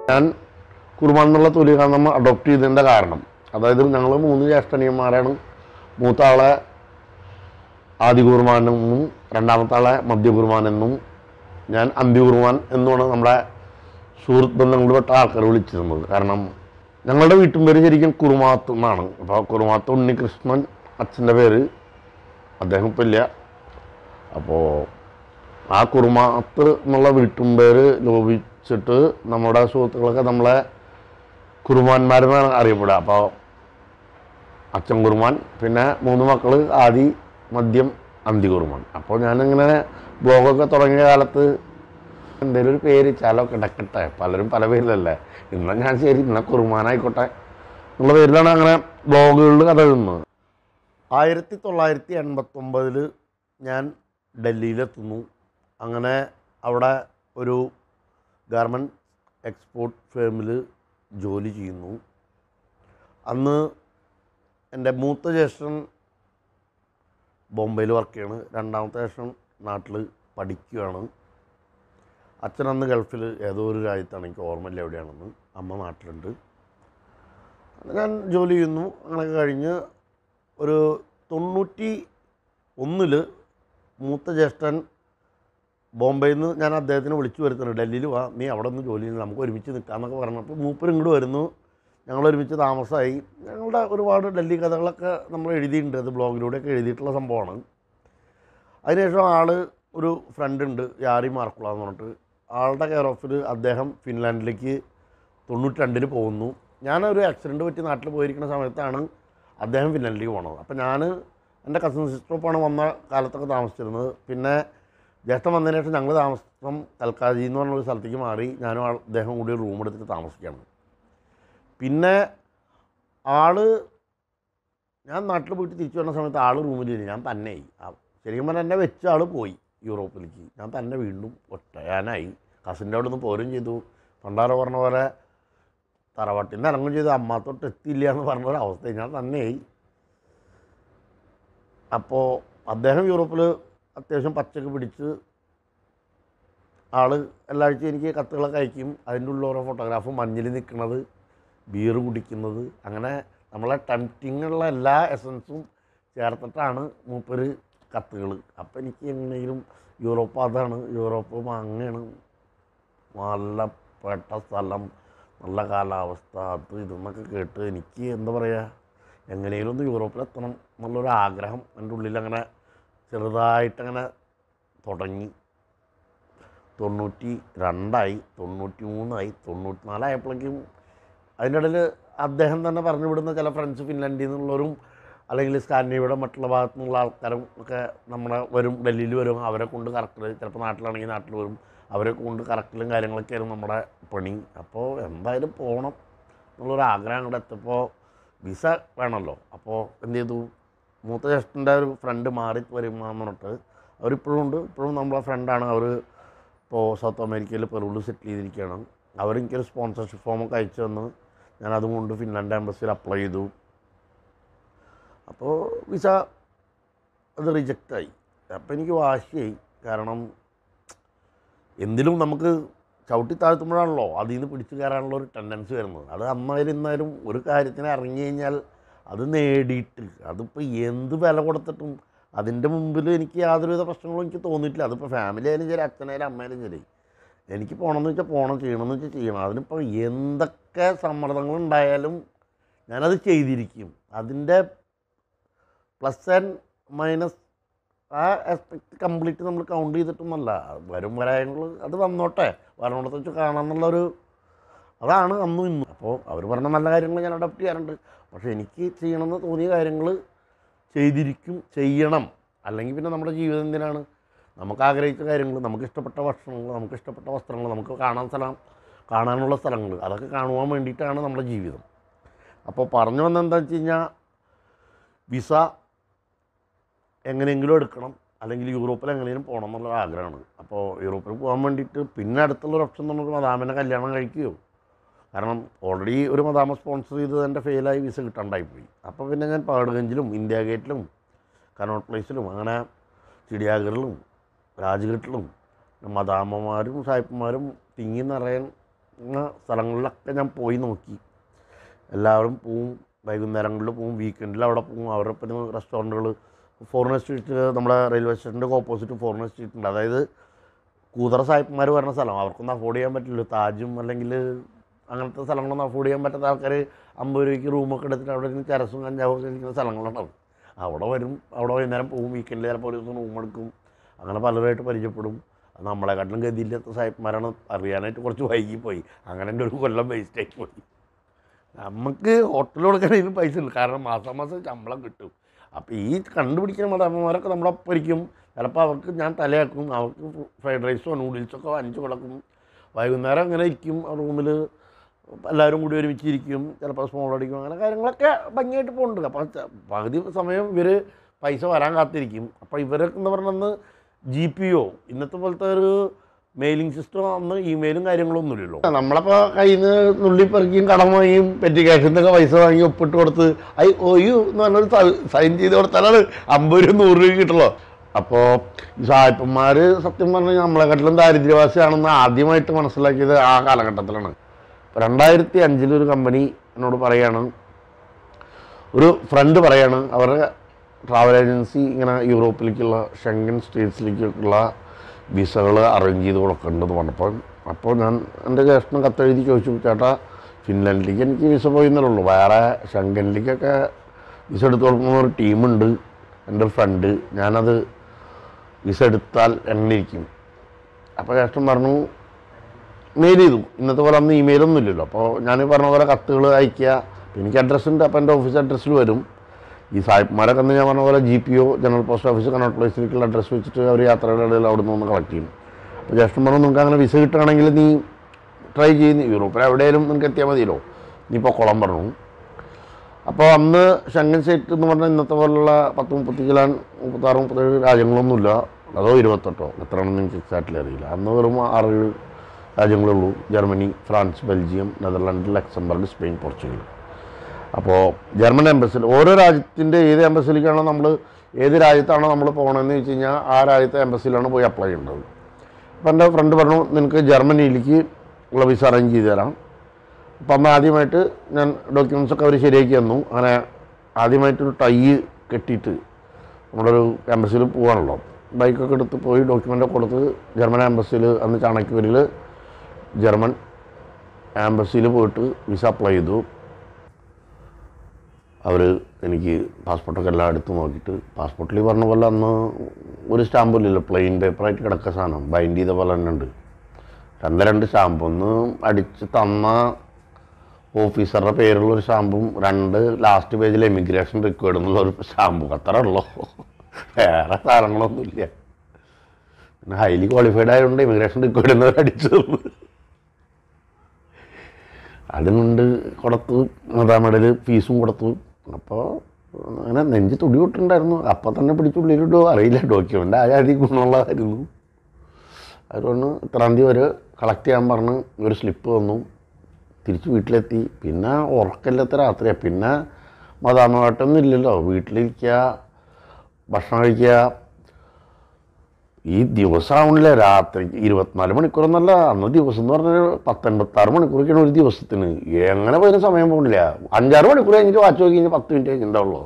ഞാൻ കുർബാൻ എന്നുള്ള തുലികാന്തം അഡോപ്റ്റ് ചെയ്തതിൻ്റെ കാരണം അതായത് ഞങ്ങൾ മൂന്ന് ജ്യേഷ്ഠനിയന്മാരാണ് മൂത്ത ആളെ ആദ്യ കുർബാൻ എന്നും രണ്ടാമത്തെ ആളെ മധ്യ കുർബാൻ എന്നും ഞാൻ അന്ത്യ കുർബാൻ എന്നുമാണ് നമ്മുടെ സുഹൃത്ത് ബന്ധങ്ങളിൽപ്പെട്ട ആൾക്കാർ വിളിച്ചിരുന്നത് കാരണം ഞങ്ങളുടെ വീട്ടും പേര് ശരിക്കും കുറുമാത്ത് എന്നാണ് അപ്പോൾ കുറുമാത്ത് ഉണ്ണികൃഷ്ണൻ അച്ഛൻ്റെ പേര് അദ്ദേഹം ഇപ്പം ഇല്ല അപ്പോൾ ആ കുറുമാത്ത് എന്നുള്ള വീട്ടും പേര് ലോപിച്ചിട്ട് നമ്മുടെ സുഹൃത്തുക്കളൊക്കെ നമ്മളെ കുറുമാന്മാരെന്നാണ് അറിയപ്പെടുക അപ്പോൾ അച്ഛൻ കുറുമാൻ പിന്നെ മൂന്ന് മക്കൾ ആദി മദ്യം അന്തി കുറുമാൻ അപ്പോൾ ഞാനിങ്ങനെ ബ്ലോഗൊക്കെ തുടങ്ങിയ കാലത്ത് എന്തെങ്കിലും ഒരു പേര് ചാലോ കിടക്കട്ടെ പലരും പല പേരിലല്ലേ ഇന്ന ഞാൻ ശരി ഇന്ന കുറുമാനായിക്കോട്ടെ എന്നുള്ള പേരിലാണ് അങ്ങനെ ബ്ലോഗുകളിൽ കഥ എഴുതുന്നത് ആയിരത്തി തൊള്ളായിരത്തി എൺപത്തൊമ്പതിൽ ഞാൻ ഡൽഹിയിലെത്തുന്നു അങ്ങനെ അവിടെ ഒരു ഗാർമെൻറ്റ് എക്സ്പോർട്ട് ഫേമിൽ ജോലി ചെയ്യുന്നു അന്ന് എൻ്റെ മൂത്ത ജ്യേഷ്ഠൻ ബോംബെയിൽ വർക്ക് ചെയ്യാണ് രണ്ടാമത്തെ ജ്യേഷ്ഠൻ നാട്ടിൽ പഠിക്കുകയാണ് അച്ഛൻ അന്ന് ഗൾഫിൽ ഏതോ ഒരു രാജ്യത്താണ് എനിക്ക് ഓർമ്മയില്ല എവിടെയാണെന്ന് അമ്മ നാട്ടിലുണ്ട് ഞാൻ ജോലി ചെയ്യുന്നു അങ്ങനെയൊക്കെ കഴിഞ്ഞ് ഒരു തൊണ്ണൂറ്റി ഒന്നിൽ മൂത്ത ജ്യേഷ്ഠൻ ബോംബെയിൽ നിന്ന് ഞാൻ അദ്ദേഹത്തിനെ വിളിച്ചു വരുത്തുന്നുണ്ട് ഡൽഹിയിൽ വാ നീ അവിടെ നിന്ന് ജോലി ചെയ്യുന്നു നമുക്ക് ഒരുമിച്ച് നിൽക്കാമെന്നൊക്കെ പറഞ്ഞപ്പോൾ മൂപ്പർ ഇങ്ങോട്ട് വരുന്നു ഞങ്ങൾ ഒരുമിച്ച് താമസമായി ഞങ്ങളുടെ ഒരുപാട് ഡൽഹി കഥകളൊക്കെ നമ്മൾ എഴുതിയിട്ടുണ്ട് അത് ബ്ലോഗിലൂടെയൊക്കെ എഴുതിയിട്ടുള്ള സംഭവമാണ് അതിനുശേഷം ആൾ ഒരു ഫ്രണ്ട് ഉണ്ട് യാറി മാർക്കുള എന്ന് പറഞ്ഞിട്ട് ആളുടെ കെയർ ഓഫിൽ അദ്ദേഹം ഫിൻലാൻഡിലേക്ക് തൊണ്ണൂറ്റി രണ്ടിന് പോകുന്നു ഞാനൊരു ആക്സിഡൻറ്റ് പറ്റി നാട്ടിൽ പോയിരിക്കുന്ന സമയത്താണ് അദ്ദേഹം ഫിൻലാൻഡിലേക്ക് പോണത് അപ്പോൾ ഞാൻ എൻ്റെ കസിൻ സിസ്റ്ററൊപ്പമാണ് വന്ന കാലത്തൊക്കെ താമസിച്ചിരുന്നത് പിന്നെ ജ്യേഷ്ഠൻ വന്നതിന് ശേഷം ഞങ്ങൾ താമസം കൽക്കാജി എന്ന് പറഞ്ഞൊരു സ്ഥലത്തേക്ക് മാറി ഞാനും ആൾ അദ്ദേഹം കൂടി ഒരു റൂം എടുത്തിട്ട് താമസിക്കുകയാണ് പിന്നെ ആള് ഞാൻ നാട്ടിൽ പോയിട്ട് തിരിച്ചു വരുന്ന സമയത്ത് ആൾ റൂമിലില്ല ഞാൻ തന്നെയായി ആ- ശരിക്കും പറഞ്ഞാൽ എന്നെ വെച്ച ആൾ പോയി യൂറോപ്പിലേക്ക് ഞാൻ തന്നെ വീണ്ടും ഒറ്റയാനായി കസിൻ്റെ അവിടെ നിന്ന് പോരും ചെയ്തു പണ്ടാരോ പറഞ്ഞ പോലെ തറവാട്ടിൽ നിന്ന് ഇറങ്ങും ചെയ്തു അമ്മ തൊട്ട് എത്തിയില്ല എന്ന് പറഞ്ഞ ഒരു അവസ്ഥ ഞാൻ തന്നെയായി അപ്പോൾ അദ്ദേഹം യൂറോപ്പിൽ അത്യാവശ്യം പച്ചക്ക് പിടിച്ച് ആള് എല്ലാ ആഴ്ചയും എനിക്ക് കത്തുകളൊക്കെ അയക്കും അതിൻ്റെ ഉള്ള ഓരോ ഫോട്ടോഗ്രാഫ് മഞ്ഞിൽ നിൽക്കുന്നത് ബീറ് കുടിക്കുന്നത് അങ്ങനെ നമ്മളെ ടെംപ്റ്റിങ്ങുള്ള എല്ലാ എസൻസും ചേർത്തിട്ടാണ് മൂപ്പര് കത്തുകൾ അപ്പം എനിക്ക് എങ്ങനെയെങ്കിലും യൂറോപ്പ് അതാണ് യൂറോപ്പ് അങ്ങനെയാണ് നല്ല പെട്ട സ്ഥലം നല്ല കാലാവസ്ഥ അത് ഇതെന്നൊക്കെ കേട്ട് എനിക്ക് എന്താ പറയുക എങ്ങനെയെങ്കിലും ഒന്ന് യൂറോപ്പിലെത്തണം എന്നുള്ളൊരു ആഗ്രഹം എൻ്റെ ഉള്ളിൽ അങ്ങനെ ചെറുതായിട്ടങ്ങനെ തുടങ്ങി തൊണ്ണൂറ്റി രണ്ടായി തൊണ്ണൂറ്റി മൂന്നായി തൊണ്ണൂറ്റി നാലായപ്പോഴേക്കും അതിൻ്റെ ഇടയിൽ അദ്ദേഹം തന്നെ പറഞ്ഞു വിടുന്ന ചില ഫ്രണ്ട്സ് ഫിൻലൻഡിൽ നിന്നുള്ളവരും അല്ലെങ്കിൽ സ്കാൻഡിനേവിയുടെ മറ്റുള്ള ഭാഗത്തു നിന്നുള്ള ആൾക്കാരും ഒക്കെ നമ്മുടെ വരും ഡൽഹിയിൽ വരും അവരെ കൊണ്ട് കറക്റ്റ് ചിലപ്പോൾ നാട്ടിലാണെങ്കിൽ നാട്ടിൽ വരും അവരെ കൊണ്ട് കറക്റ്റിലും കാര്യങ്ങളൊക്കെയായിരുന്നു നമ്മുടെ പണി അപ്പോൾ എന്തായാലും പോകണം എന്നുള്ളൊരു ആഗ്രഹം അങ്ങോട്ട് എത്തിയപ്പോൾ വിസ വേണമല്ലോ അപ്പോൾ എന്ത് ചെയ്തു മൂത്ത ജ്യേഷ്ഠൻ്റെ ഒരു ഫ്രണ്ട് മാറി വരുമാന്ന് പറഞ്ഞിട്ട് അവരിപ്പോഴും ഉണ്ട് ഇപ്പോഴും നമ്മളെ ഫ്രണ്ടാണ് അവർ ഇപ്പോൾ സൗത്ത് അമേരിക്കയിൽ പെറൂളിൽ സെറ്റിൽ ചെയ്തിരിക്കുകയാണ് അവരെനിക്കൊരു സ്പോൺസർഷിപ്പ് ഫോമൊക്കെ അയച്ചു തന്ന് ഞാൻ അതും കൊണ്ട് ഫിൻലാൻഡ് എംബസിയിൽ അപ്ലൈ ചെയ്തു അപ്പോൾ വിസ അത് റിജക്റ്റായി അപ്പോൾ എനിക്ക് വാശിയായി കാരണം എന്തിലും നമുക്ക് ചവിട്ടി താഴ്ത്തുമ്പോഴാണല്ലോ അതിൽ നിന്ന് പിടിച്ചു കയറാനുള്ള ഒരു ടെൻഡൻസി വരുന്നത് അത് അന്നായാലും ഇന്നായാലും ഒരു കാര്യത്തിന് ഇറങ്ങി കഴിഞ്ഞാൽ അത് നേടിയിട്ട് അതിപ്പോൾ എന്ത് വില കൊടുത്തിട്ടും അതിൻ്റെ മുമ്പിൽ എനിക്ക് യാതൊരുവിധ പ്രശ്നങ്ങളും എനിക്ക് തോന്നിയിട്ടില്ല അതിപ്പോൾ ഫാമിലി ആയാലും ശരി അച്ഛനായാലും അമ്മയായാലും ശരി എനിക്ക് പോകണമെന്ന് വെച്ചാൽ പോകണം ചെയ്യണമെന്ന് വെച്ചാൽ ചെയ്യണം അതിനിപ്പോൾ എന്തൊക്കെ സമ്മർദ്ദങ്ങളുണ്ടായാലും ഞാനത് ചെയ്തിരിക്കും അതിൻ്റെ പ്ലസ് ആൻഡ് മൈനസ് ആ ആസ്പെക്ട് കംപ്ലീറ്റ് നമ്മൾ കൗണ്ട് ചെയ്തിട്ടൊന്നുമല്ല വരും വരായങ്ങൾ അത് വന്നോട്ടെ വരണോടത്ത് വെച്ച് കാണാമെന്നുള്ളൊരു അതാണ് അന്നും ഇന്നും അപ്പോൾ അവർ പറഞ്ഞ നല്ല കാര്യങ്ങൾ ഞാൻ അഡോപ്റ്റ് ചെയ്യാറുണ്ട് പക്ഷേ എനിക്ക് ചെയ്യണമെന്ന് തോന്നിയ കാര്യങ്ങൾ ചെയ്തിരിക്കും ചെയ്യണം അല്ലെങ്കിൽ പിന്നെ നമ്മുടെ ജീവിതം എന്തിനാണ് നമുക്ക് ആഗ്രഹിച്ച കാര്യങ്ങൾ നമുക്ക് ഇഷ്ടപ്പെട്ട ഭക്ഷണങ്ങൾ നമുക്ക് ഇഷ്ടപ്പെട്ട വസ്ത്രങ്ങൾ നമുക്ക് കാണാൻ സ്ഥലം കാണാനുള്ള സ്ഥലങ്ങൾ അതൊക്കെ കാണുവാൻ വേണ്ടിയിട്ടാണ് നമ്മുടെ ജീവിതം അപ്പോൾ പറഞ്ഞു വന്നത് എന്താ വെച്ച് കഴിഞ്ഞാൽ വിസ എങ്ങനെയെങ്കിലും എടുക്കണം അല്ലെങ്കിൽ യൂറോപ്പിൽ എങ്ങനെയും പോകണം എന്നുള്ള ആഗ്രഹമാണ് അപ്പോൾ യൂറോപ്പിൽ പോകാൻ വേണ്ടിയിട്ട് പിന്നെ അടുത്തുള്ള ഒരു ഓപ്ഷൻ നമുക്ക് മദാമിനെ കല്യാണം കഴിക്കുകയോ കാരണം ഓൾറെഡി ഒരു മദാമ സ്പോൺസർ ചെയ്ത് എൻ്റെ ഫെയിലായി വിസ കിട്ടാണ്ടായി പോയി അപ്പോൾ പിന്നെ ഞാൻ പാടുഗഞ്ചിലും ഇന്ത്യ ഗേറ്റിലും കനോട്ട് പ്ലേസിലും അങ്ങനെ ചിടിയാഗറിലും രാജ്ഘട്ടിലും മദാമ്മമാരും സായിപ്പന്മാരും തിങ്ങി നിറയാൻ എന്ന സ്ഥലങ്ങളിലൊക്കെ ഞാൻ പോയി നോക്കി എല്ലാവരും പോവും വൈകുന്നേരങ്ങളിൽ പോവും വീക്കെൻഡിൽ അവിടെ പോവും അവരുടെ പിന്നെ റെസ്റ്റോറൻറ്റുകൾ ഫോറിനർ സ്ട്രീറ്റ് നമ്മുടെ റെയിൽവേ സ്റ്റേഷൻ്റെ ഓപ്പോസിറ്റ് ഫോറിനർ സ്ട്രീറ്റ് ഉണ്ട് അതായത് കൂതറ സാഹിബ്മാർ വരുന്ന സ്ഥലം അവർക്കൊന്നും അഫോർഡ് ചെയ്യാൻ പറ്റില്ല താജും അല്ലെങ്കിൽ അങ്ങനത്തെ സ്ഥലങ്ങളൊന്നും അഫോർഡ് ചെയ്യാൻ പറ്റാത്ത ആൾക്കാർ അമ്പത് രൂപയ്ക്ക് റൂമൊക്കെ എടുത്തിട്ട് അവിടെ ഇരുന്ന് ചരസും കഞ്ചാവും ഒക്കെ ഇരിക്കുന്ന സ്ഥലങ്ങളുണ്ടാവും അവിടെ വരും അവിടെ വൈകുന്നേരം പോകും വീക്കെൻഡിൽ ചിലപ്പോൾ ഒരു ദിവസം റൂം എടുക്കും അങ്ങനെ പലരുമായിട്ട് പരിചയപ്പെടും അത് നമ്മളെക്കാട്ടിലും ഗതിയില്ലാത്ത സാഹിബ്മാരാണ് അറിയാനായിട്ട് കുറച്ച് വൈകിപ്പോയി അങ്ങനെ എൻ്റെ ഒരു കൊല്ലം വേസ്റ്റായി പോയി നമുക്ക് ഹോട്ടൽ കൊടുക്കണതിന് പൈസ ഉണ്ട് കാരണം മാസം മാസം ശമ്പളം കിട്ടും അപ്പോൾ ഈ കണ്ടുപിടിക്കുന്ന മതമ്മമാരൊക്കെ നമ്മുടെ ഒപ്പം ഇരിക്കും ചിലപ്പോൾ അവർക്ക് ഞാൻ തലയാക്കും അവർക്ക് ഫ്രൈഡ് റൈസോ നൂഡിൽസൊക്കെ വാങ്ങിച്ചു കൊടുക്കും വൈകുന്നേരം അങ്ങനെ ഇരിക്കും റൂമിൽ എല്ലാവരും കൂടി ഒരുമിച്ച് ഇരിക്കും ചിലപ്പോൾ സ്മോൾ അടിക്കും അങ്ങനെ കാര്യങ്ങളൊക്കെ ഭംഗിയായിട്ട് പോകുന്നുണ്ട് അപ്പോൾ ച- പകുതി സമയം ഇവർ പൈസ വരാൻ കാത്തിരിക്കും അപ്പോൾ ഇവരൊക്കെ എന്ന് പറഞ്ഞാൽ ജി പി ഒ ഇന്നത്തെ പോലത്തെ ഒരു മെയിലിംഗ് സിസ്റ്റം അന്ന് ഇമെയിലും കാര്യങ്ങളൊന്നും ഇല്ലല്ലോ നമ്മളപ്പോൾ കയ്യിൽ നിന്ന് നുള്ളിപ്പെറുക്കിയും കടം വാങ്ങിയും പെറ്റി ക്യാഷിൽ നിന്നൊക്കെ പൈസ വാങ്ങി ഒപ്പിട്ട് കൊടുത്ത് ഐ ഒ യു എന്ന് പറഞ്ഞൊരു സൈൻ ചെയ്ത് കൊടുത്താലാണ് അമ്പത് രൂപ നൂറ് രൂപ കിട്ടുള്ളൂ അപ്പോൾ സായിപ്പന്മാർ സത്യം പറഞ്ഞാൽ നമ്മളെക്കാട്ടിലും ദാരിദ്ര്യവാസിയാണെന്ന് ആദ്യമായിട്ട് മനസ്സിലാക്കിയത് ആ കാലഘട്ടത്തിലാണ് അപ്പോൾ രണ്ടായിരത്തി അഞ്ചിലൊരു കമ്പനി എന്നോട് പറയാണ് ഒരു ഫ്രണ്ട് പറയാണ് അവരുടെ ട്രാവൽ ഏജൻസി ഇങ്ങനെ യൂറോപ്പിലേക്കുള്ള ഷെങ്കൻ സ്റ്റേറ്റ്സിലേക്കുള്ള വിസകൾ അറേഞ്ച് ചെയ്ത് കൊടുക്കേണ്ടത് പറഞ്ഞപ്പോൾ അപ്പോൾ ഞാൻ എൻ്റെ ജ്യേഷ്ഠൻ കത്തെഴുതി ചോദിച്ചു ചേട്ടാ ഫിൻലാൻഡിലേക്ക് എനിക്ക് വിസ പോയി എന്നല്ലുള്ളൂ വേറെ ഷെങ്കനിലേക്കൊക്കെ വിസ എടുത്ത് കൊടുക്കുന്ന ഒരു ടീമുണ്ട് എൻ്റെ ഒരു ഫ്രണ്ട് ഞാനത് വിസ എടുത്താൽ എങ്ങനെ ഇരിക്കും അപ്പോൾ ജ്യേഷ്ഠൻ പറഞ്ഞു മെയിൽ ചെയ്തു ഇന്നത്തെ പോലെ അന്ന് ഇമെയിലൊന്നും ഇല്ലല്ലോ അപ്പോൾ ഞാൻ ഈ പറഞ്ഞ പോലെ കത്തുകൾ അയക്കുക അപ്പോൾ എനിക്ക് അഡ്രസ്സ് ഉണ്ട് അപ്പോൾ എൻ്റെ ഓഫീസ് അഡ്രസ്സിൽ വരും ഈ സാഹിബ്മാരൊക്കെ അന്ന് ഞാൻ പറഞ്ഞ പോലെ G P O general post office Connaught പ്ലേസിലേക്കുള്ള അഡ്രസ്സ് വെച്ചിട്ട് അവർ യാത്രയുടെ ഇടയിൽ അവിടെ നിന്ന് കളക്ട് ചെയ്യും അപ്പോൾ ജ്യേഷ്ഠൻ പറഞ്ഞു നിങ്ങൾക്ക് അങ്ങനെ വിസ കിട്ടുകയാണെങ്കിൽ നീ ട്രൈ ചെയ്യുന്നു യൂറോപ്പിൽ എവിടെയായാലും നിനക്ക് എത്തിയാൽ മതിയല്ലോ നീ പൊക്കോളം പറഞ്ഞു അപ്പോൾ അന്ന് ഷെങ്കൻ സ്റ്റേറ്റ് എന്ന് പറഞ്ഞാൽ ഇന്നത്തെ പോലുള്ള പത്ത് മുപ്പത്തി കിലാൻ മുപ്പത്താറ് മുപ്പത്തേഴ് രാജ്യങ്ങളൊന്നുമില്ല അതോ ഇരുപത്തെട്ടോ എത്രയാണെന്ന് എനിക്ക് എക്സാക്ട്ലി അറിയില്ല അന്ന് വെറും ആറ് ഏഴ് രാജ്യങ്ങളുള്ളൂ Germany France Belgium Netherland Luxembourg Spain Portugal അപ്പോൾ ജർമ്മൻ എംബസിൽ ഓരോ രാജ്യത്തിൻ്റെ ഏത് എംബസിലേക്കാണോ നമ്മൾ ഏത് രാജ്യത്താണോ നമ്മൾ പോകണമെന്ന് വെച്ച് കഴിഞ്ഞാൽ ആ രാജ്യത്തെ എംബസിയിലാണ് പോയി അപ്ലൈ ചെയ്യേണ്ടത് അപ്പോൾ എൻ്റെ ഫ്രണ്ട് പറഞ്ഞു നിനക്ക് ജർമ്മനിയിലേക്ക് ഉള്ള വിസ അറേഞ്ച് ചെയ്ത് തരാം അപ്പം അന്ന് ആദ്യമായിട്ട് ഞാൻ ഡോക്യുമെൻസ് ഒക്കെ അവർ ശരിയാക്കി തന്നു അങ്ങനെ ആദ്യമായിട്ടൊരു ടൈ കെട്ടിയിട്ട് നമ്മളൊരു എംബസിയിൽ പോകാണല്ലോ ബൈക്കൊക്കെ എടുത്ത് പോയി ഡോക്യുമെൻ്റ് കൊടുത്ത് ജർമ്മൻ എംബസിയിൽ അന്ന് ചാണക്യൂരിൽ ജർമ്മൻ എംബസിയിൽ പോയിട്ട് വിസ അപ്ലൈ ചെയ്തു അവർ എനിക്ക് പാസ്പോർട്ടൊക്കെ എല്ലാം എടുത്ത് നോക്കിയിട്ട് പാസ്പോർട്ടിൽ പറഞ്ഞ പോലെ അന്ന് ഒരു സ്റ്റാമ്പില്ലല്ലോ പ്ലെയിൻ പേപ്പറായിട്ട് കിടക്കുന്ന സാധനം ബൈൻഡ് ചെയ്ത പോലെ തന്നെ ഉണ്ട് രണ്ട് രണ്ട് സ്റ്റാമ്പ് ഒന്ന് അടിച്ച് തന്ന ഓഫീസറുടെ പേരുള്ള ഒരു സ്റ്റാമ്പും രണ്ട് ലാസ്റ്റ് പേജിൽ എമിഗ്രേഷൻ റിക്വയർഡ് എന്നുള്ള ഒരു സ്റ്റാമ്പും അത്ര ഉള്ളൂ വേറെ സാധനങ്ങളൊന്നുമില്ല പിന്നെ ഹൈലി ക്വാളിഫൈഡ് ആയതുകൊണ്ട് ഇമിഗ്രേഷൻ റിക്വയർഡ് എന്നവർ അടിച്ചു തന്നു അതും കൊണ്ട് കൊടുത്തു മതാമടൽ ഫീസും കൊടുത്തു അപ്പോൾ അങ്ങനെ നെഞ്ച് തുടി വിട്ടുണ്ടായിരുന്നു അപ്പം തന്നെ പിടിച്ചുള്ളിലിട്ടോ അറിയില്ല ഡോക്യുമെൻ്റ് ആ ജാതി ഗുണമുള്ളതായിരുന്നു അതുകൊണ്ട് ഇത്രാം തീയതി വരെ കളക്ട് ചെയ്യാൻ പറഞ്ഞ് ഒരു സ്ലിപ്പ് തന്നു തിരിച്ച് വീട്ടിലെത്തി പിന്നെ ഉറക്കമില്ലാത്ത രാത്രിയാണ് പിന്നെ മതാമമായിട്ടൊന്നും ഇല്ലല്ലോ വീട്ടിലിരിക്കുക ഭക്ഷണം കഴിക്കുക ഈ ദിവസമാവണില്ല രാത്രി ഇരുപത്തിനാല് മണിക്കൂറൊന്നല്ല അന്ന് ദിവസം എന്ന് പറഞ്ഞാൽ പത്തൊൻപത്താറ് മണിക്കൂറൊക്കെയാണ് ഒരു ദിവസത്തിന് എങ്ങനെ പോയാലും സമയം പോകണില്ല അഞ്ചാറ് മണിക്കൂർ കഴിഞ്ഞിട്ട് വാച്ച് നോക്കി കഴിഞ്ഞാൽ പത്ത് മിനിറ്റ് കഴിഞ്ഞിട്ടുണ്ടാവുള്ളൂ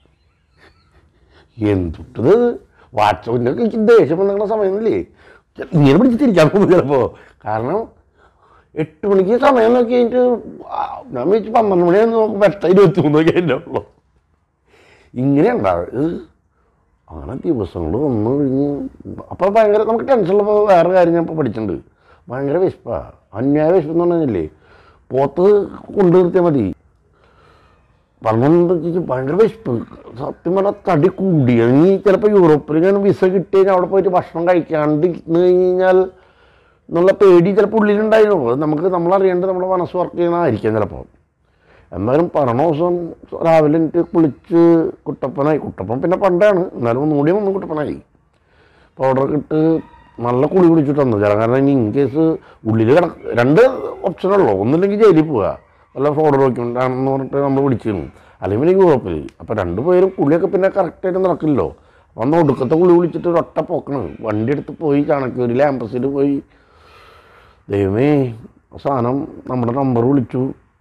എന്തുട്ടത് വാച്ച് നോക്കി എനിക്ക് ദേഷ്യം വന്നിട്ടുള്ള സമയമൊന്നുമില്ലേ ഇങ്ങനെ പിടിച്ച് തിരിക്കാൻ പോകുന്നു ചിലപ്പോൾ കാരണം എട്ട് മണിക്ക് സമയം നോക്കി കഴിഞ്ഞിട്ട് ആ, ഞാൻ വെച്ച് പന്ത്രണ്ട് മണിയാന്ന് നോക്കുമ്പോൾ എട്ട് ഇരുപത്തി മൂന്ന് ഒക്കെ അതിൻ്റെ ഉള്ളൂ ഇങ്ങനെ ഉണ്ടാവും അങ്ങനെ ദിവസങ്ങൾ വന്നു കഴിഞ്ഞ് അപ്പോൾ ഭയങ്കര നമുക്ക് ടെൻഷനുള്ളപ്പോൾ വേറെ കാര്യം ഞാൻ ഇപ്പോൾ പഠിച്ചിട്ടുണ്ട് ഭയങ്കര വിശപ്പാണ് അന്യായ വിശപ്പ് എന്ന് പറഞ്ഞില്ലേ പോത്ത് കൊണ്ടു നിർത്തിയാൽ മതി പറഞ്ഞെന്താ വെച്ചാൽ ഭയങ്കര വിശപ്പ് സത്യം പറഞ്ഞാൽ തടി കൂടി നീ ചിലപ്പോൾ യൂറോപ്പിൽ ഞാൻ വിസ കിട്ടി കഴിഞ്ഞാൽ അവിടെ പോയിട്ട് ഭക്ഷണം കഴിക്കാണ്ട് ഇരുന്ന് കഴിഞ്ഞ് കഴിഞ്ഞാൽ എന്നുള്ള പേടി ചിലപ്പോൾ ഉള്ളിലുണ്ടായിരുന്നു അത് നമുക്ക് നമ്മളറിയേണ്ടത് നമ്മുടെ മനസ്സ് വർക്ക് ചെയ്യണമായിരിക്കാം ചിലപ്പോൾ എന്നാലും പറഞ്ഞ ദിവസം രാവിലെ എനിക്ക് കുളിച്ച് കുട്ടപ്പനായി കുട്ടപ്പൻ പിന്നെ പണ്ടാണ് എന്നാലും ഒന്നുകൂടി ഒന്നും കുട്ടപ്പനായി പൗഡറൊക്കെ ഇട്ട് നല്ല കുളി കുടിച്ചിട്ട് വന്നു ചില കാരണം ഇനി ഇൻ കേസ് ഉള്ളിൽ കിട രണ്ട് ഓപ്ഷനുള്ളൂ ഒന്നില്ലെങ്കിൽ ജയിലിൽ പോവുക വല്ല ഫ്രോഡ് ഡോക്യുമെൻ്റാണെന്ന് പറഞ്ഞിട്ട് നമ്മൾ വിളിച്ചിരുന്നു അല്ലെങ്കിൽ പിന്നെ യൂറോപ്പിൽ അപ്പോൾ രണ്ട് പേരും കുളിയൊക്കെ പിന്നെ കറക്റ്റായിട്ട് നടക്കില്ലല്ലോ അപ്പോൾ അന്ന് ഒടുക്കത്തെ കുളി വിളിച്ചിട്ട് ഒരൊറ്റ പോക്കണ് വണ്ടി എടുത്ത് പോയി ചാണക്കൂരിലെ ആമ്പസിൽ പോയി ദൈവമേ സാധനം നമ്മുടെ നമ്പർ വിളിച്ചു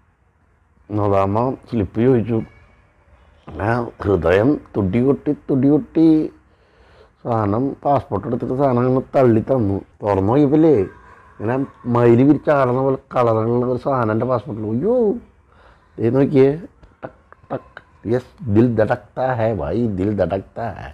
നദാമ സ്ലിപ്പ് ചോദിച്ചു ആ ഹൃദയം തുടി കൊട്ടി തുടി കൊട്ടി സാധനം പാസ്പോർട്ട് എടുത്തിട്ട് സാധനം അങ്ങ് തള്ളി തന്നു തുറന്നു നോക്കിയപ്പോഴേ ഇങ്ങനെ മയില് വിരിച്ചാടുന്ന പോലെ കളറുള്ള ഒരു സാധനം എൻ്റെ പാസ്പോർട്ടിൽ അയ്യോ ദേ നോക്കിയേ ടക്ക് ടക്ക് യെസ് ദിൽ ദടക്താ ഹേ ഭായി ദിൽ ദടക്താ ഹേ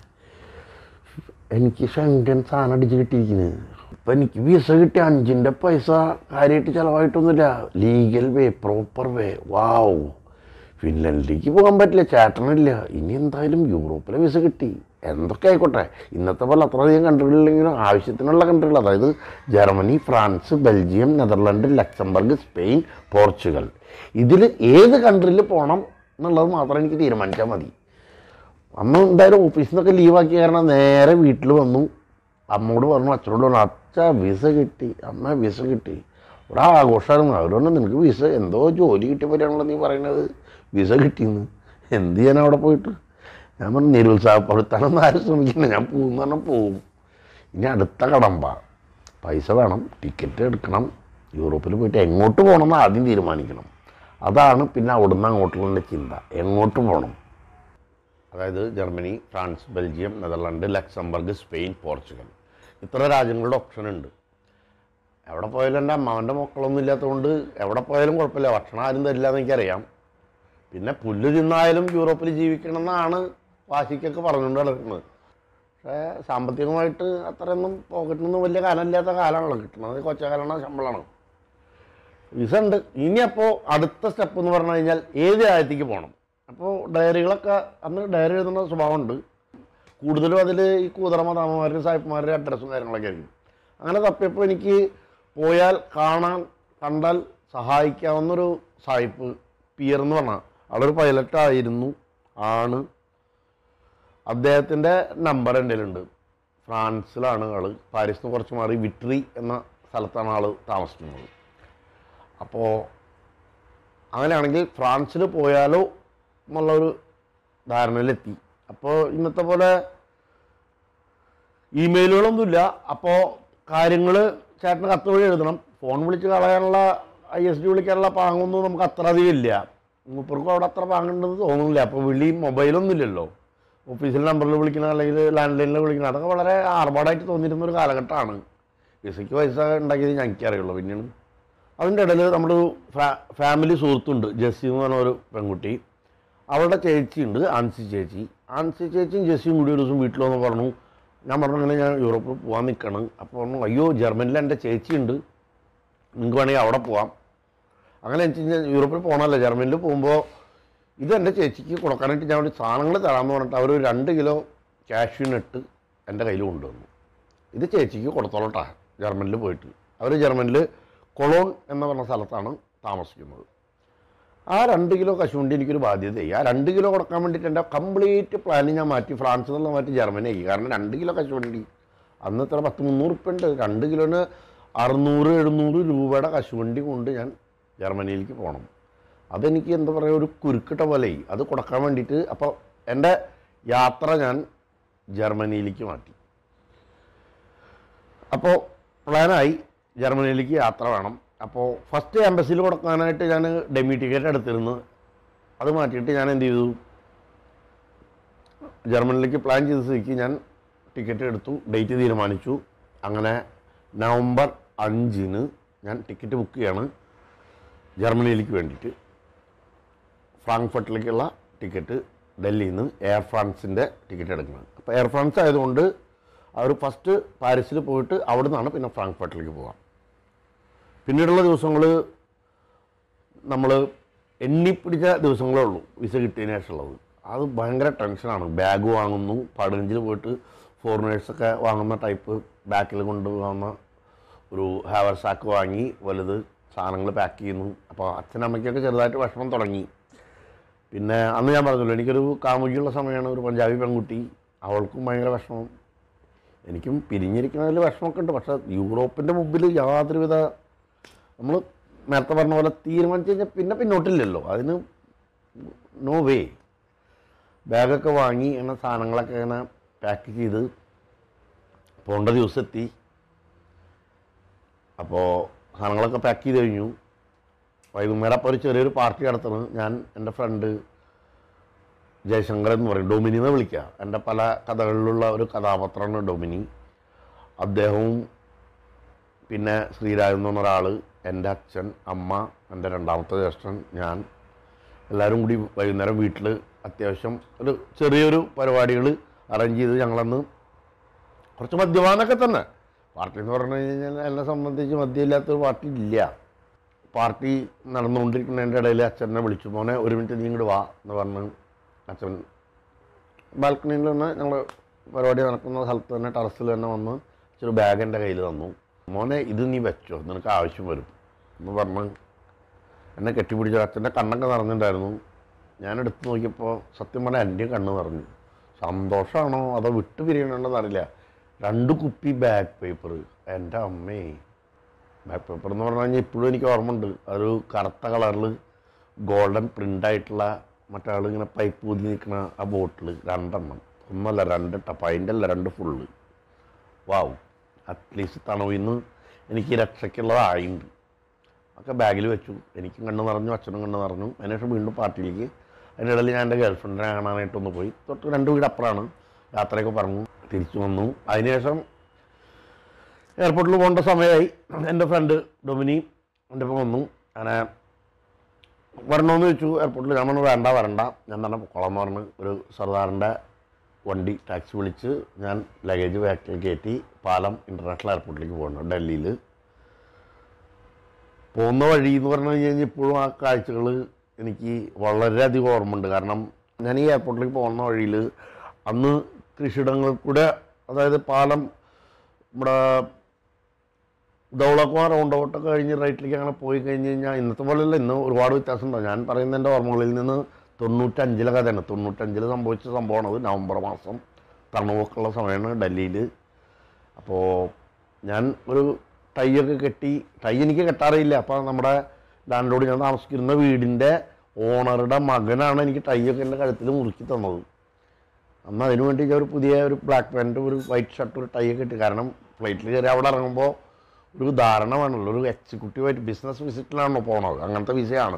എനിക്ക് ഷെങ്കൻ സാധനം അടിച്ച് കിട്ടിയിരിക്കുന്നത് ഇപ്പം എനിക്ക് വിസ കിട്ടി അഞ്ചിൻ്റെ പൈസ കാര്യമായിട്ട് ചിലവായിട്ടൊന്നുമില്ല ലീഗൽ വേ പ്രോപ്പർ വേ വാവ് ഫിൻലൻഡിലേക്ക് പോകാൻ പറ്റില്ല ചേട്ടനില്ല ഇനി എന്തായാലും യൂറോപ്പിലെ വിസ കിട്ടി എന്തൊക്കെ ആയിക്കോട്ടെ ഇന്നത്തെ പോലെ അത്രയധികം കൺട്രികളില്ലെങ്കിലും ആവശ്യത്തിനുള്ള കൺട്രികൾ അതായത് Germany France Belgium Netherland Luxembourg Spain Portugal ഇതിൽ ഏത് കൺട്രിയിൽ പോകണം എന്നുള്ളത് മാത്രം എനിക്ക് തീരുമാനിച്ചാൽ മതി അമ്മ എന്തായാലും ഓഫീസിൽ നിന്നൊക്കെ ലീവാക്കിയ കാരണം നേരെ വീട്ടിൽ വന്നു അമ്മോട് പറഞ്ഞു അച്ഛനോട് പറഞ്ഞു അച്ഛ വിസ കിട്ടി അമ്മ വിസ കിട്ടി ഇവിടെ ആഘോഷമായിരുന്നു അവരോട് നിനക്ക് വിസ എന്തോ ജോലി കിട്ടിയ പോലെയാണല്ലോ നീ പറയുന്നത് വിസ കിട്ടിയെന്ന് എന്ത് ചെയ്യാൻ അവിടെ പോയിട്ട് ഞാൻ പറഞ്ഞു നിരുത്സാഹപ്പെടുത്താനൊന്നും ആരും ശ്രമിക്കില്ല ഞാൻ പോകുന്ന പറഞ്ഞാൽ പോവും ഇനി അടുത്ത കടമ്പ പൈസ വേണം ടിക്കറ്റ് എടുക്കണം യൂറോപ്പിൽ പോയിട്ട് എങ്ങോട്ട് പോകണമെന്ന് ആദ്യം തീരുമാനിക്കണം അതാണ് പിന്നെ അവിടുന്ന് അങ്ങോട്ടുള്ള എൻ്റെ ചിന്ത എങ്ങോട്ട് പോകണം അതായത് Germany France Belgium Netherland Luxembourg Spain Portugal ഇത്ര രാജ്യങ്ങളുടെ ഓപ്ഷൻ ഉണ്ട് എവിടെ പോയാലും എൻ്റെ അമ്മാവൻ്റെ മക്കളൊന്നും ഇല്ലാത്തതുകൊണ്ട് എവിടെ പോയാലും കുഴപ്പമില്ല ഭക്ഷണം ആരും തരില്ല എന്ന് എനിക്കറിയാം പിന്നെ പുല്ല് തിന്നായാലും യൂറോപ്പിൽ ജീവിക്കണം എന്നാണ് വാശിക്കൊക്കെ പറഞ്ഞുകൊണ്ട് നടക്കുന്നത് പക്ഷേ സാമ്പത്തികമായിട്ട് അത്രയൊന്നും പോക്കറ്റിനൊന്നും വലിയ കാലമില്ലാത്ത കാലമാണല്ലോ കിട്ടുന്നത് കൊച്ചകാലമാണ് ശമ്പളമാണ് വിസ ഉണ്ട് ഇനി അപ്പോൾ അടുത്ത സ്റ്റെപ്പ് എന്ന് പറഞ്ഞു കഴിഞ്ഞാൽ ഏത് രാജ്യത്തേക്ക് പോകണം അപ്പോൾ ഡയറികളൊക്കെ അന്ന് ഡയറി എഴുതുന്ന സ്വഭാവമുണ്ട് കൂടുതലും അതിൽ ഈ കൂതറമ താമമാരുടെ സാഹിബ്മാരുടെ അഡ്രസ്സും കാര്യങ്ങളൊക്കെ ആയിരിക്കും അങ്ങനെ തപ്പിയപ്പോൾ എനിക്ക് പോയാൽ കാണാൻ കണ്ടാൽ സഹായിക്കാവുന്നൊരു സായിപ്പ് പിയർ എന്ന് പറഞ്ഞാൽ ആളൊരു പൈലറ്റ് ആയിരുന്നു ആണ് അദ്ദേഹത്തിൻ്റെ നമ്പർ എൻ്റെ കയ്യിലുണ്ട് ഫ്രാൻസിലാണ് ആൾ പാരീസിൽ നിന്ന് കുറച്ച് മാറി വിട്രി എന്ന സ്ഥലത്താണ് ആൾ താമസിക്കുന്നത് അപ്പോൾ അങ്ങനെയാണെങ്കിൽ ഫ്രാൻസിൽ പോയാലോ എന്നുള്ളൊരു ധാരണയിലെത്തി അപ്പോൾ ഇന്നത്തെ പോലെ ഇമെയിലുകളൊന്നുമില്ല അപ്പോൾ കാര്യങ്ങൾ ചേട്ടന് കത്ത് വഴി എഴുതണം ഫോൺ വിളിച്ച് കളയാനുള്ള ഐ എസ് ഡി വിളിക്കാനുള്ള പാങ്ങൊന്നും നമുക്ക് അത്ര അധികം ഇല്ല മൂപ്പർക്കും അവിടെ അത്ര പാങ്ങുണ്ടെന്ന് തോന്നുന്നില്ല അപ്പോൾ വിളി മൊബൈലൊന്നും ഇല്ലല്ലോ ഓഫീസിൽ നമ്പറിൽ വിളിക്കണം അല്ലെങ്കിൽ ലാൻഡ് ലൈനിൽ വിളിക്കണം അതൊക്കെ വളരെ ആർഭാടായിട്ട് തോന്നിയിരുന്ന ഒരു കാലഘട്ടമാണ് വിസയ്ക്ക് പൈസ ഉണ്ടാക്കിയത് ഞങ്ങൾക്ക് അറിയുള്ളൂ പിന്നെയാണ് അതിൻ്റെ ഇടയിൽ നമ്മുടെ ഒരു ഫാ- ഫാമിലി സുഹൃത്തുണ്ട് ജെസ്സി എന്ന് പറഞ്ഞ ഒരു പെൺകുട്ടി അവളുടെ ചേച്ചിയുണ്ട് ആൻസി ചേച്ചി ആൻസി ചേച്ചിയും ജെസ്സിയും കൂടി ഒരു ദിവസം വീട്ടിൽ വന്ന് പറഞ്ഞു ഞാൻ പറഞ്ഞു അങ്ങനെ ഞാൻ യൂറോപ്പിൽ പോകാൻ നിൽക്കണം അപ്പോൾ പറഞ്ഞു അയ്യോ ജർമ്മനിയിൽ എൻ്റെ ചേച്ചിയുണ്ട് നിങ്ങൾക്ക് വേണമെങ്കിൽ അവിടെ പോവാം അങ്ങനെ എനിക്ക് ഞാൻ യൂറോപ്പിൽ പോകണമല്ലോ ജർമ്മനിയിൽ പോകുമ്പോൾ ഇത് എൻ്റെ ചേച്ചിക്ക് കൊടുക്കാനായിട്ട് ഞാൻ ഒരു സാധനങ്ങൾ തരാമെന്ന് പറഞ്ഞിട്ട് അവർ രണ്ട് കിലോ കാഷ്യൂ നട്ട് എൻ്റെ കയ്യിൽ കൊണ്ടുവന്നു ഇത് ചേച്ചിക്ക് കൊടുത്തോളട്ടാ ജർമ്മനിൽ പോയിട്ട് അവർ ജർമ്മനിൽ കൊളോൺ എന്ന് പറഞ്ഞ സ്ഥലത്താണ് താമസിക്കുന്നത് ആ രണ്ട് കിലോ കശുവണ്ടി എനിക്കൊരു ബാധ്യതയായി ആ രണ്ട് കിലോ കൊടുക്കാൻ വേണ്ടിയിട്ട് എൻ്റെ കംപ്ലീറ്റ് പ്ലാനിങ് ഞാൻ മാറ്റി ഫ്രാൻസിൽ നിന്ന് മാറ്റി ജർമ്മനിയാക്കി കാരണം രണ്ട് കിലോ കശുവണ്ടി അന്ന് ഇത്ര പത്ത് മുന്നൂറ് ഉറുപ്പ്യ ഉണ്ട് രണ്ട് കിലോന് അറുന്നൂറ് എഴുന്നൂറ് രൂപയുടെ കശുവണ്ടി കൊണ്ട് ഞാൻ ജർമ്മനിയിലേക്ക് പോകണം അതെനിക്ക് എന്താ പറയുക ഒരു കുരുക്കിട്ട പോലെയായി അത് കൊടുക്കാൻ വേണ്ടിയിട്ട് അപ്പോൾ എൻ്റെ യാത്ര ഞാൻ ജർമ്മനിയിലേക്ക് മാറ്റി അപ്പോൾ പ്ലാനായി ജർമ്മനിയിലേക്ക് യാത്ര വേണം അപ്പോൾ ഫസ്റ്റ് എംബസിയിൽ കൊടുക്കാനായിട്ട് ഞാൻ ഡെമി ടിക്കറ്റ് എടുത്തിരുന്നു അത് മാറ്റിയിട്ട് ഞാൻ എന്ത് ചെയ്തു ജർമ്മനിലേക്ക് പ്ലാൻ ചെയ്ത സ്ഥിതിക്ക് ഞാൻ ടിക്കറ്റ് എടുത്തു ഡേറ്റ് തീരുമാനിച്ചു അങ്ങനെ നവംബർ അഞ്ചിന് ഞാൻ ടിക്കറ്റ് ബുക്ക് ചെയ്യാണ് ജർമ്മനിയിലേക്ക് വേണ്ടിയിട്ട് ഫ്രാങ്ക്ഫർട്ടിലേക്കുള്ള ടിക്കറ്റ് ഡൽഹിയിൽ നിന്ന് എയർ ഫ്രാൻസിൻ്റെ ടിക്കറ്റ് എടുക്കുന്നത് അപ്പോൾ എയർ ഫ്രാൻസ് ആയതുകൊണ്ട് അവർ ഫസ്റ്റ് പാരീസിൽ പോയിട്ട് അവിടെ നിന്നാണ് പിന്നെ ഫ്രാങ്ക്ഫർട്ടിലേക്ക് പോകാം പിന്നീടുള്ള ദിവസങ്ങൾ നമ്മൾ എണ്ണിപ്പിടിച്ച ദിവസങ്ങളേ ഉള്ളൂ വിസ കിട്ടിയതിന് ശേഷമുള്ളത് അത് ഭയങ്കര ടെൻഷനാണ് ബാഗ് വാങ്ങുന്നു പതിനഞ്ചിൽ പോയിട്ട് ഫോറിനേഴ്സൊക്കെ വാങ്ങുന്ന ടൈപ്പ് ബാക്കിൽ കൊണ്ടുപോകുന്ന ഒരു ഹാവർ സാക്ക് വാങ്ങി വലുത് സാധനങ്ങൾ പാക്ക് ചെയ്യുന്നു അപ്പോൾ അച്ഛനമ്മയ്ക്കൊക്കെ ചെറുതായിട്ട് വിഷമം തുടങ്ങി പിന്നെ അന്ന് ഞാൻ പറഞ്ഞല്ലോ എനിക്കൊരു കാമുകിയുള്ള സമയമാണ് ഒരു പഞ്ചാബി പെൺകുട്ടി അവൾക്കും ഭയങ്കര വിഷമം എനിക്കും പിരിഞ്ഞിരിക്കുന്നതിൽ വിഷമമൊക്കെ ഉണ്ട് പക്ഷേ യൂറോപ്പിൻ്റെ മുമ്പിൽ യാതൊരുവിധ നമ്മൾ നേരത്തെ പറഞ്ഞ പോലെ തീരുമാനിച്ചു കഴിഞ്ഞാൽ പിന്നെ പിന്നോട്ടില്ലല്ലോ അതിന് നോ വേ ബാഗൊക്കെ വാങ്ങി ഇങ്ങനെ സാധനങ്ങളൊക്കെ ഇങ്ങനെ പാക്ക് ചെയ്ത് പോകേണ്ട ദിവസം എത്തി അപ്പോൾ സാധനങ്ങളൊക്കെ പാക്ക് ചെയ്ത് കഴിഞ്ഞു വൈകുന്നേരം അപ്പോൾ ഒരു ചെറിയൊരു പാർട്ടി നടത്തുന്നത് ഞാൻ എൻ്റെ ഫ്രണ്ട് ജയശങ്കർ എന്ന് പറയും ഡൊമിനി എന്ന് വിളിക്കുക എൻ്റെ പല കഥകളിലുള്ള ഒരു കഥാപാത്രമാണ് ഡൊമിനി അദ്ദേഹവും പിന്നെ ശ്രീരാജ് എന്ന് പറഞ്ഞ ഒരാൾ എൻ്റെ അച്ഛൻ അമ്മ എൻ്റെ രണ്ടാമത്തെ ജ്യേഷ്ഠൻ ഞാൻ എല്ലാവരും കൂടി വൈകുന്നേരം വീട്ടിൽ അത്യാവശ്യം ഒരു ചെറിയൊരു പരിപാടികൾ അറേഞ്ച് ചെയ്ത് ഞങ്ങളന്ന് കുറച്ച് മദ്യപാനൊക്കെ തന്നെ പാർട്ടി എന്ന് പറഞ്ഞു കഴിഞ്ഞാൽ എന്നെ സംബന്ധിച്ച് മദ്യമില്ലാത്തൊരു പാർട്ടി ഇല്ല പാർട്ടി നടന്നുകൊണ്ടിരിക്കുന്നതിൻ്റെ ഇടയിൽ അച്ഛനെ വിളിച്ചു മോനെ ഒരു മിനിറ്റ് നീ ഇങ്ങോട്ട് വാ എന്ന് പറഞ്ഞ് അച്ഛൻ ബാൽക്കണിയിൽ നിന്ന് ഞങ്ങൾ പരിപാടി നടക്കുന്ന സ്ഥലത്ത് തന്നെ ടെറസിൽ തന്നെ വന്ന് ഇച്ചിരി ബാഗ് എൻ്റെ കയ്യിൽ തന്നു മോനെ ഇത് നീ വെച്ചോ നിനക്ക് ആവശ്യം വരും എന്ന് പറഞ്ഞ് എന്നെ കെട്ടിപ്പിടിച്ച അച്ഛൻ്റെ കണ്ണൊക്കെ നിറഞ്ഞിട്ടുണ്ടായിരുന്നു ഞാൻ എടുത്ത് നോക്കിയപ്പോൾ സത്യം പറഞ്ഞാൽ എൻ്റെ കണ്ണ് നിറഞ്ഞു സന്തോഷമാണോ അതോ വിട്ടു പിരിയണമെന്ന് അറിയില്ല രണ്ട് കുപ്പി ബാക്ക് പേപ്പർ എൻ്റെ അമ്മേ ബാക്ക് പേപ്പർ എന്ന് പറഞ്ഞു കഴിഞ്ഞാൽ ഇപ്പോഴും എനിക്ക് ഓർമ്മയുണ്ട് ഒരു കറുത്ത കളറിൽ ഗോൾഡൻ പ്രിൻ്റ് ആയിട്ടുള്ള മറ്റാൾ ഇങ്ങനെ പൈപ്പ് ഊതി നിൽക്കുന്ന ആ ബോട്ടിൽ രണ്ടെണ്ണം ഒന്നല്ല രണ്ട് ടപ്പ് അതിൻ്റെ അല്ല രണ്ട് ഫുള്ള് വാവ് അറ്റ്ലീസ്റ്റ് തണവിൽ നിന്ന് എനിക്ക് രക്ഷയ്ക്കുള്ളതായിട്ടുണ്ട് ഒക്കെ ബാഗിൽ വെച്ചു എനിക്കും കണ്ണ് നിറഞ്ഞു അച്ഛനും കണ്ണ് നിറഞ്ഞു അതിനുശേഷം വീണ്ടും പാർട്ടിയിലേക്ക് അതിനിടയിൽ ഞാൻ എൻ്റെ ഗേൾ ഫ്രണ്ടിനെ കാണാനായിട്ടൊന്ന് പോയി തൊട്ട് രണ്ട് വീട് അപ്പുറമാണ് യാത്രയൊക്കെ പറഞ്ഞു തിരിച്ചു വന്നു അതിനുശേഷം എയർപോർട്ടിൽ പോകേണ്ട സമയമായി എൻ്റെ ഫ്രണ്ട് ഡൊമിനി എൻ്റെ ഒപ്പം വന്നു അങ്ങനെ വരണമെന്ന് ചോദിച്ചു എയർപോർട്ടിൽ ഞാൻ പറഞ്ഞു വേണ്ട വരണ്ട ഞാൻ തന്നെ പൊക്കോളാം എന്ന് പറഞ്ഞ് ഒരു സർദാറിൻ്റെ വണ്ടി ടാക്സി വിളിച്ച് ഞാൻ ലഗേജ് ബാക്കിൽ കയറ്റി പാലം ഇൻ്റർനാഷണൽ എയർപോർട്ടിലേക്ക് പോകുന്നു ഡൽഹിയിൽ പോകുന്ന വഴി എന്ന് പറഞ്ഞു കഴിഞ്ഞാൽ ഇപ്പോഴും ആ കാഴ്ചകൾ എനിക്ക് വളരെയധികം ഓർമ്മയുണ്ട് കാരണം ഞാൻ ഈ എയർപോർട്ടിലേക്ക് പോകുന്ന വഴിയിൽ അന്ന് കൃഷിയിടങ്ങളിൽ കൂടെ അതായത് പാലം നമ്മുടെ ദൗളക്കുമാർ റൗണ്ട് ഔട്ടൊക്കെ കഴിഞ്ഞ് റൈറ്റിലേക്ക് അങ്ങനെ പോയി കഴിഞ്ഞ് കഴിഞ്ഞാൽ ഇന്നത്തെ പോലെയല്ല ഇന്ന് ഒരുപാട് വ്യത്യാസമുണ്ടാവും ഞാൻ പറയുന്ന എൻ്റെ ഓർമ്മകളിൽ നിന്ന് തൊണ്ണൂറ്റഞ്ചിലെ കഥയാണ് തൊണ്ണൂറ്റഞ്ചിൽ സംഭവിച്ച സംഭവമാണ് അത് നവംബർ മാസം തണുപ്പൊക്കെയുള്ള സമയമാണ് ഡൽഹിയിൽ അപ്പോൾ ഞാൻ ഒരു ടൈയൊക്കെ കെട്ടി ടൈ എനിക്ക് കെട്ടാറിയില്ല അപ്പോൾ നമ്മുടെ ലാൻഡോട് ഞാൻ താമസിക്കുന്ന വീടിൻ്റെ ഓണറുടെ മകനാണ് എനിക്ക് ടൈയൊക്കെ എൻ്റെ കഴുത്തിൽ മുറുക്കി തന്നത് അന്ന് അതിന് വേണ്ടി ഞാൻ ഒരു പുതിയ ഒരു ബ്ലാക്ക് പാൻറ്റ് ഒരു വൈറ്റ് ഷർട്ട് ഒരു ടൈ ഒക്കെ ഇട്ട് കാരണം ഫ്ലൈറ്റിൽ കയറി അവിടെ ഇറങ്ങുമ്പോൾ ഒരു ധാരണ വേണമല്ലോ ഒരു എക്സിക്യൂട്ടീവായിട്ട് ബിസിനസ് വിസിറ്റിലാണല്ലോ പോണത് അങ്ങനത്തെ വിസയാണ്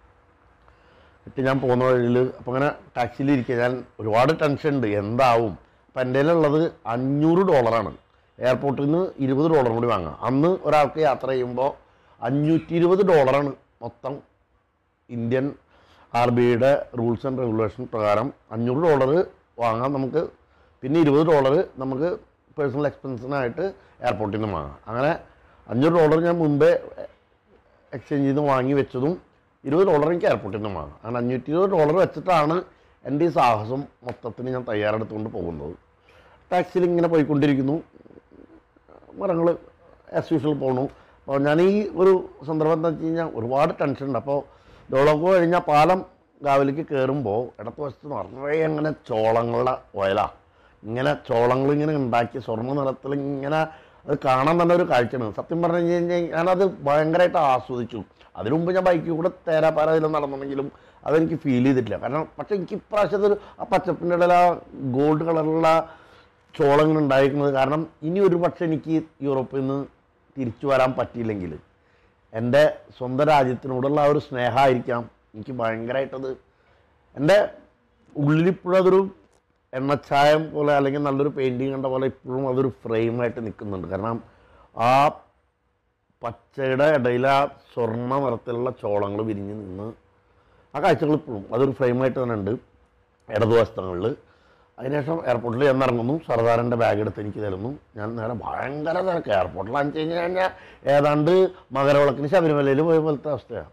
ഇട്ട് ഞാൻ പോകുന്ന വഴിയിൽ അപ്പോൾ അങ്ങനെ ടാക്സിയിലിരിക്കുക ഞാൻ ഒരുപാട് ടെൻഷൻ ഉണ്ട് എന്താവും അപ്പം എൻ്റെ ഉള്ളത് അഞ്ഞൂറ് ഡോളറാണ് എയർപോർട്ടിൽ നിന്ന് ഇരുപത് ഡോളറും കൂടി വാങ്ങാം അന്ന് ഒരാൾക്ക് യാത്ര ചെയ്യുമ്പോൾ അഞ്ഞൂറ്റി ഇരുപത് ഡോളറാണ് മൊത്തം ഇന്ത്യൻ ആർ ബി ഐയുടെ റൂൾസ് ആൻഡ് റെഗുലേഷൻ പ്രകാരം അഞ്ഞൂറ് ഡോളർ വാങ്ങാം നമുക്ക് പിന്നെ ഇരുപത് ഡോളർ നമുക്ക് പേഴ്സണൽ എക്സ്പെൻസിനായിട്ട് എയർപോർട്ടിൽ നിന്ന് വാങ്ങാം അങ്ങനെ അഞ്ഞൂറ് ഡോളർ ഞാൻ മുമ്പേ എക്സ്ചേഞ്ച് ചെയ്ത് വാങ്ങി വെച്ചതും ഇരുപത് ഡോളർ എനിക്ക് എയർപോർട്ടിൽ നിന്ന് വാങ്ങാം അങ്ങനെ അഞ്ഞൂറ്റി ഇരുപത് ഡോളർ വെച്ചിട്ടാണ് എൻ്റെ ഈ സാഹസം മൊത്തത്തിന് ഞാൻ തയ്യാറെടുത്തുകൊണ്ട് പോകുന്നത് ടാക്സിയിൽ ഇങ്ങനെ പോയിക്കൊണ്ടിരിക്കുന്നു മരങ്ങൾ ആസ് യൂഷ്വൽ പോണു അപ്പോൾ ഞാൻ ഈ ഒരു സന്ദർഭം എന്താ വെച്ച് കഴിഞ്ഞാൽ ഒരുപാട് ടെൻഷൻ ഉണ്ട് അപ്പോൾ ഡോളോക്കോ കഴിഞ്ഞാൽ പാലം കാവിലേക്ക് കയറുമ്പോൾ ഇടത്ത് വശത്ത് നിറയെ അങ്ങനെ ചോളങ്ങളുടെ ഓയലാ ഇങ്ങനെ ചോളങ്ങൾ ഇങ്ങനെ ഉണ്ടാക്കി സ്വർണ്ണ നിറത്തിൽ ഇങ്ങനെ അത് കാണാൻ തന്നെ ഒരു കാഴ്ചയാണ് സത്യം പറഞ്ഞു കഴിഞ്ഞാൽ ഞാനത് ഭയങ്കരമായിട്ട് ആസ്വദിച്ചു അതിനു മുമ്പ് ഞാൻ ബൈക്കിൽ കൂടെ തേരാപ്പാര ഇതിലും നടന്നെങ്കിലും അതെനിക്ക് ഫീൽ ചെയ്തിട്ടില്ല കാരണം പക്ഷേ എനിക്ക് ഇപ്രാവശ്യത്തെ ഒരു ആ പച്ചപ്പിൻ്റെ ഇടയിൽ ആ ഗോൾഡ് കളറുള്ള ചോളങ്ങൾ ഉണ്ടായിരിക്കുന്നത് കാരണം ഇനി ഒരു പക്ഷേ എനിക്ക് യൂറോപ്പിൽ നിന്ന് തിരിച്ചു വരാൻ പറ്റിയില്ലെങ്കിൽ എൻ്റെ സ്വന്തം രാജ്യത്തിനോടുള്ള ആ ഒരു സ്നേഹമായിരിക്കാം എനിക്ക് ഭയങ്കരമായിട്ടത് എൻ്റെ ഉള്ളിലിപ്പോഴും അതൊരു എണ്ണച്ചായം പോലെ അല്ലെങ്കിൽ നല്ലൊരു പെയിൻറ്റിങ് കണ്ട പോലെ ഇപ്പോഴും അതൊരു ഫ്രെയിമായിട്ട് നിൽക്കുന്നുണ്ട് കാരണം ആ പച്ചയുടെ ഇടയിൽ ആ സ്വർണ്ണ നിറത്തിലുള്ള ചോളങ്ങൾ വിരിഞ്ഞ് നിന്ന് ആ കാഴ്ചകൾ ഇപ്പോഴും അതൊരു ഫ്രെയിമായിട്ട് തന്നെ ഉണ്ട് ഇടതുവശത്തങ്ങളിൽ അതിനുശേഷം എയർപോർട്ടിൽ ചെന്നിറങ്ങുന്നു സർദാറിൻ്റെ ബാഗ് എടുത്ത് എനിക്ക് തരുന്നു ഞാൻ നേരെ ഭയങ്കര തിരക്ക് എയർപോർട്ടിലാണെന്ന് വെച്ച് കഴിഞ്ഞ് കഴിഞ്ഞാൽ ഏതാണ്ട് മകരവിളക്കിന് ശബരിമലയിൽ പോയ പോലത്തെ അവസ്ഥയാണ്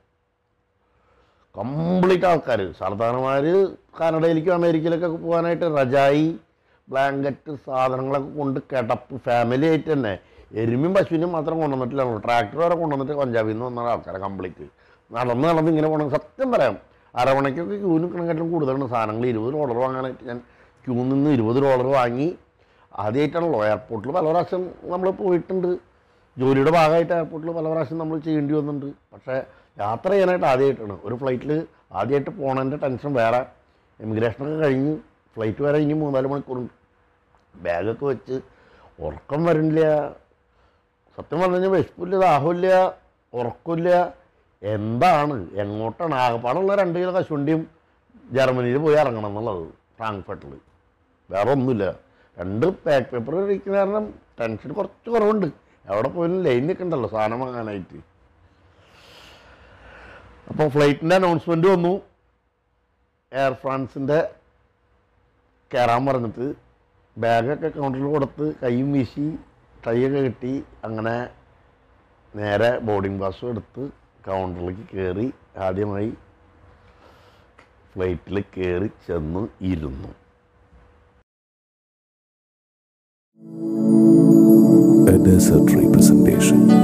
കംപ്ലീറ്റ് ആൾക്കാർ സർദാർമാർ കാനഡയിലേക്കും അമേരിക്കയിലൊക്കെ പോകാനായിട്ട് റജായി ബ്ലാങ്കറ്റ് സാധനങ്ങളൊക്കെ കൊണ്ട് കിടപ്പ് ഫാമിലി ആയിട്ട് തന്നെ എരുമയും പശുവിനും മാത്രം കൊണ്ടുവന്നിട്ടില്ല ട്രാക്ടർ വരെ കൊണ്ടുവന്നിട്ട് പഞ്ചാബിൽ നിന്ന് വന്ന ആൾക്കാരെ കംപ്ലീറ്റ് നടന്ന് നടന്ന് ഇങ്ങനെ പോകണം സത്യം പറയാം അരമണയ്ക്കൊക്കെ ക്യൂ നിൽക്കണക്കാട്ടിലും കൂടുതലാണ് സാധനങ്ങൾ ഇരുപത് ഡോളർ വാങ്ങാനായിട്ട് ഞാൻ ക്യൂ നിന്ന് ഇരുപത് ഡോളർ വാങ്ങി ആദ്യമായിട്ടാണല്ലോ എയർപോർട്ടിൽ പല പ്രാവശ്യം നമ്മൾ പോയിട്ടുണ്ട് ജോലിയുടെ ഭാഗമായിട്ട് എയർപോർട്ടിൽ പല പ്രാവശ്യം നമ്മൾ ചെയ്യേണ്ടി വന്നിട്ടുണ്ട് പക്ഷേ യാത്ര ചെയ്യാനായിട്ട് ആദ്യമായിട്ടാണ് ഒരു ഫ്ലൈറ്റിൽ ആദ്യമായിട്ട് പോണതിൻ്റെ ടെൻഷൻ വേറെ ഇമിഗ്രേഷനൊക്കെ കഴിഞ്ഞ് ഫ്ലൈറ്റ് വരെ ഇനി മൂന്നാല് മണിക്കൂറുണ്ട് ബാഗൊക്കെ വെച്ച് ഉറക്കം വരണില്ല സത്യം പറഞ്ഞു കഴിഞ്ഞാൽ വിശപ്പില്ല ദാഹമില്ല ഉറക്കില്ല എന്താണ് എങ്ങോട്ടാണ് ആകപ്പാടുള്ള രണ്ട് കിലോ കശുവണ്ടിയും ജർമ്മനിയിൽ പോയി ഇറങ്ങണം എന്നുള്ളത് ഫ്രാങ്ക്ഫർട്ടിൽ വേറെ ഒന്നുമില്ല രണ്ട് പാക്ക് പേപ്പർ ഇരിക്കുന്ന കാരണം ടെൻഷൻ കുറച്ച് കുറവുണ്ട് എവിടെ പോയാലും ലൈൻ നിൽക്കണ്ടല്ലോ സാധനം വാങ്ങാനായിട്ട് അപ്പോൾ ഫ്ലൈറ്റിൻ്റെ അനൗൺസ്മെൻറ്റ് വന്നു എയർ ഫ്രാൻസിൻ്റെ കയറാൻ പറഞ്ഞിട്ട് ബാഗൊക്കെ കൗണ്ടറിൽ കൊടുത്ത് കൈയും വീശി ടൈയൊക്കെ കിട്ടി അങ്ങനെ നേരെ ബോർഡിംഗ് പാസും എടുത്ത് കൗണ്ടറിലേക്ക് കയറി ആദ്യമായി ഫ്ലൈറ്റിൽ കയറി ചെന്ന് ഇരുന്നു A desert representation.